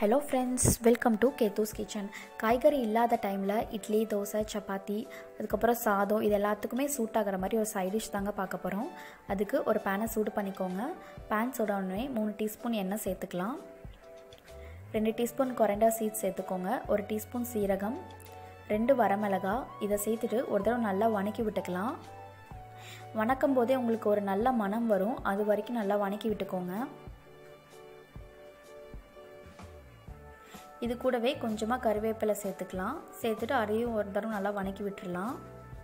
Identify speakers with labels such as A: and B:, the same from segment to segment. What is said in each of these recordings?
A: hello friends welcome to Kethu's kitchen காய்கறி இல்லாத டைமில் இட்லி தோசை சப்பாத்தி அதுக்கப்புறம் சாதம் இது எல்லாத்துக்குமே சூட் ஆகிற மாதிரி ஒரு சைட் டிஷ் தாங்க பார்க்க போகிறோம் அதுக்கு ஒரு பேனை சூடு பண்ணிக்கோங்க பேன் சூடானே மூணு டீஸ்பூன் எண்ணெய் சேர்த்துக்கலாம் ரெண்டு டீஸ்பூன் கொரண்டா சீட்ஸ் சேர்த்துக்கோங்க ஒரு டீஸ்பூன் சீரகம் ரெண்டு வரமிளகா இதை சேர்த்துட்டு ஒரு தடவை நல்லா வணக்கி விட்டுக்கலாம் வணக்கும் போதே உங்களுக்கு ஒரு நல்ல மனம் வரும் அது வரைக்கும் நல்லா வணக்கி விட்டுக்கோங்க இது கூடவே கொஞ்சமாக கருவேப்பிலை சேர்த்துக்கலாம் சேர்த்துட்டு அதையும் ஒரு தடவை நல்லா வணக்கி விட்டுடலாம்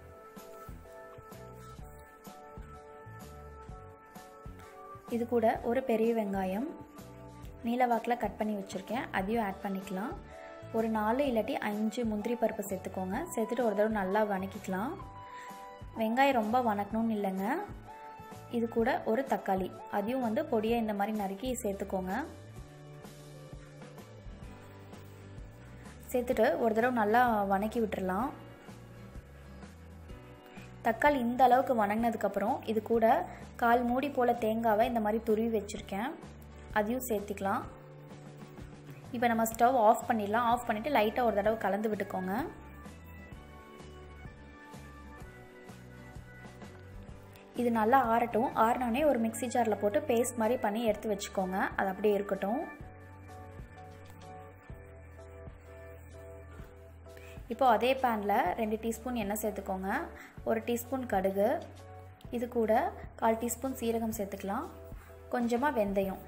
A: இது கூட ஒரு பெரிய வெங்காயம் நீலவாக்கில் கட் பண்ணி வச்சுருக்கேன் அதையும் ஆட் பண்ணிக்கலாம் ஒரு நாலு இல்லாட்டி அஞ்சு முந்திரி பருப்பு சேர்த்துக்கோங்க சேர்த்துட்டு ஒரு தடவை நல்லா வணக்கிக்கலாம் வெங்காயம் ரொம்ப வணக்கணும்னு இல்லைங்க இது கூட ஒரு தக்காளி அதையும் வந்து பொடியாக இந்த மாதிரி நறுக்கி சேர்த்துக்கோங்க சேர்த்துட்டு ஒரு தடவை நல்லா வணக்கி விட்டுறலாம் தக்காளி இந்த அளவுக்கு வணங்கினதுக்கப்புறம் இது கூட கால் மூடி போல் தேங்காவை இந்த மாதிரி துருவி வச்சுருக்கேன் அதையும் சேர்த்துக்கலாம் இப்போ நம்ம ஸ்டவ் ஆஃப் பண்ணிடலாம் ஆஃப் பண்ணிவிட்டு லைட்டாக ஒரு தடவை கலந்து விட்டுக்கோங்க இது நல்லா ஆறட்டும் ஆறினோடனே ஒரு மிக்சி ஜாரில் போட்டு பேஸ்ட் மாதிரி பண்ணி எடுத்து வச்சுக்கோங்க அது அப்படியே இருக்கட்டும் இப்போ அதே பேனில் ரெண்டு டீஸ்பூன் எண்ணெய் சேர்த்துக்கோங்க ஒரு டீஸ்பூன் கடுகு இது கூட கால் டீஸ்பூன் சீரகம் சேர்த்துக்கலாம் கொஞ்சமாக வெந்தயம்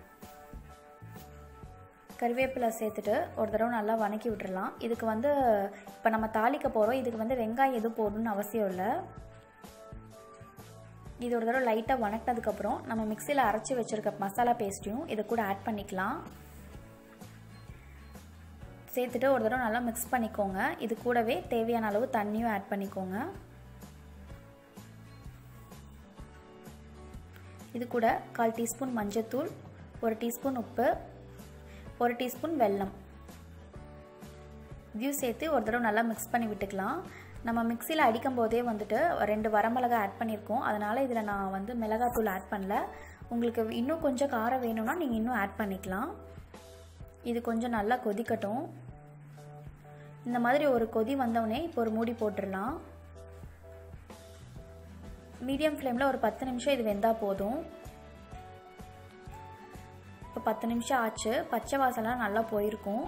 A: கருவேப்பிலை சேர்த்துட்டு ஒரு தடவை நல்லா வணக்கி விட்டுறலாம் இதுக்கு வந்து இப்போ நம்ம தாளிக்க போகிறோம் இதுக்கு வந்து வெங்காயம் எதுவும் போடணும்னு அவசியம் இல்லை இது ஒரு தடவை லைட்டாக வணக்கினதுக்கப்புறம் நம்ம மிக்சியில் அரைச்சி வச்சுருக்க மசாலா பேஸ்ட்டையும் இதை கூட ஆட் பண்ணிக்கலாம் சேர்த்துட்டு ஒரு தடவை நல்லா மிக்ஸ் பண்ணிக்கோங்க இது கூடவே தேவையான அளவு தண்ணியும் ஆட் பண்ணிக்கோங்க இது கூட கால் டீஸ்பூன் மஞ்சத்தூள் ஒரு டீஸ்பூன் உப்பு ஒரு டீஸ்பூன் வெல்லம் இதையும் சேர்த்து ஒரு தடவை நல்லா மிக்ஸ் பண்ணி விட்டுக்கலாம் நம்ம மிக்சியில் அடிக்கும் போதே வந்துட்டு ரெண்டு வரமிளகா ஆட் பண்ணியிருக்கோம் அதனால் இதில் நான் வந்து மிளகாத்தூள் ஆட் பண்ணல உங்களுக்கு இன்னும் கொஞ்சம் காரம் வேணும்னா நீங்கள் இன்னும் ஆட் பண்ணிக்கலாம் இது கொஞ்சம் நல்லா கொதிக்கட்டும் இந்த மாதிரி ஒரு கொதி வந்தவுடனே இப்போ ஒரு மூடி போட்டுடலாம் மீடியம் ஃப்ளேமில் ஒரு பத்து நிமிஷம் இது வெந்தால் போதும் இப்போ பத்து நிமிஷம் ஆச்சு பச்சை வாசலாம் நல்லா போயிருக்கும்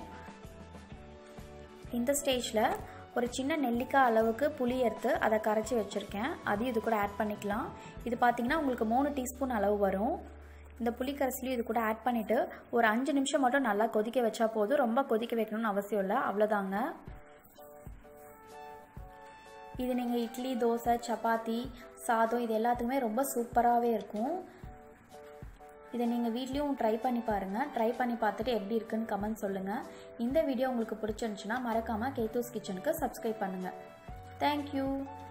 A: இந்த ஸ்டேஜில் ஒரு சின்ன நெல்லிக்காய் அளவுக்கு புளி எடுத்து அதை கரைச்சி வச்சுருக்கேன் அதையும் இது கூட ஆட் பண்ணிக்கலாம் இது பார்த்திங்கன்னா உங்களுக்கு மூணு டீஸ்பூன் அளவு வரும் இந்த புளிக்கரைசலையும் இது கூட ஆட் பண்ணிவிட்டு ஒரு அஞ்சு நிமிஷம் மட்டும் நல்லா கொதிக்க வச்சா போதும் ரொம்ப கொதிக்க வைக்கணும்னு அவசியம் இல்லை அவ்வளோதாங்க இது நீங்கள் இட்லி தோசை சப்பாத்தி சாதம் இது எல்லாத்துக்குமே ரொம்ப சூப்பராகவே இருக்கும் இதை நீங்கள் வீட்லேயும் ட்ரை பண்ணி பாருங்கள் ட்ரை பண்ணி பார்த்துட்டு எப்படி இருக்குன்னு கமெண்ட் சொல்லுங்கள் இந்த வீடியோ உங்களுக்கு பிடிச்சிருந்துச்சுன்னா மறக்காமல் கேத்தூஸ் கிச்சனுக்கு சப்ஸ்கிரைப் பண்ணுங்கள் தேங்க்யூ